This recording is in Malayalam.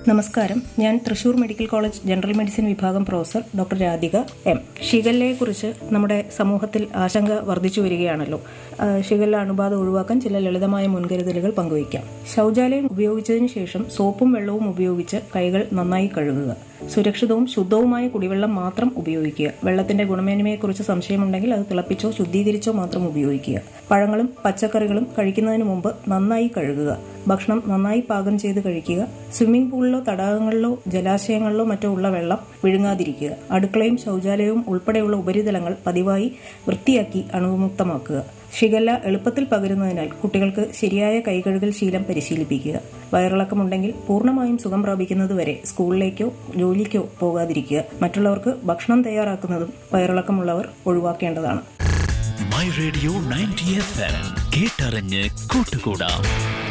നമസ്കാരം ഞാൻ Thrissur medical college general medicine വിഭാഗം പ്രൊഫസർ ഡോക്ടർ രാധിക എം ഷിഗല്ലയെക്കുറിച്ച് നമ്മുടെ സമൂഹത്തിൽ ആശങ്ക വർദ്ധിച്ചു വരികയാണല്ലോ ആ, ഷിഗല്ല അണുബാധ ഒഴിവാക്കാൻ ചില ലളിതമായ മുൻകരുതലുകൾ പങ്കുവയ്ക്കാം ശൗചാലയം ഉപയോഗിച്ചതിന് ശേഷം സോപ്പും വെള്ളവും ഉപയോഗിച്ച് കൈകൾ നന്നായി കഴുകുക സുരക്ഷിതവും ശുദ്ധവുമായ കുടിവെള്ളം മാത്രം ഉപയോഗിക്കുക വെള്ളത്തിന്റെ ഗുണമേന്മയെക്കുറിച്ച് സംശയമുണ്ടെങ്കിൽ അത് തിളപ്പിച്ചോ ശുദ്ധീകരിച്ചോ മാത്രം ഉപയോഗിക്കുക പഴങ്ങളും പച്ചക്കറികളും കഴിക്കുന്നതിന് മുമ്പ് നന്നായി കഴുകുക ഭക്ഷണം നന്നായി പാകം ചെയ്ത് കഴിക്കുക സ്വിമ്മിംഗ് പൂളിലോ തടാകങ്ങളിലോ ജലാശയങ്ങളിലോ മറ്റോ ഉള്ള വെള്ളം വിഴുങ്ങാതിരിക്കുക അടുക്കളയും ശൗചാലയവും ഉൾപ്പെടെയുള്ള ഉപരിതലങ്ങൾ പതിവായി വൃത്തിയാക്കി അണുവിമുക്തമാക്കുക ഷിഗല്ല എളുപ്പത്തിൽ പകരുന്നതിനാൽ കുട്ടികൾക്ക് ശരിയായ കൈകഴുകൽ ശീലം പരിശീലിപ്പിക്കുക വയറിളക്കമുണ്ടെങ്കിൽ പൂർണ്ണമായും സുഖം പ്രാപിക്കുന്നതുവരെ സ്കൂളിലേക്കോ ജോലിക്കോ പോകാതിരിക്കുക മറ്റുള്ളവർക്ക് ഭക്ഷണം തയ്യാറാക്കുന്നതും വയറിളക്കമുള്ളവർ ഒഴിവാക്കേണ്ടതാണ് my radio ninety F M കേട്ടറിഞ്ഞ് കൂട്ടുകൂടാം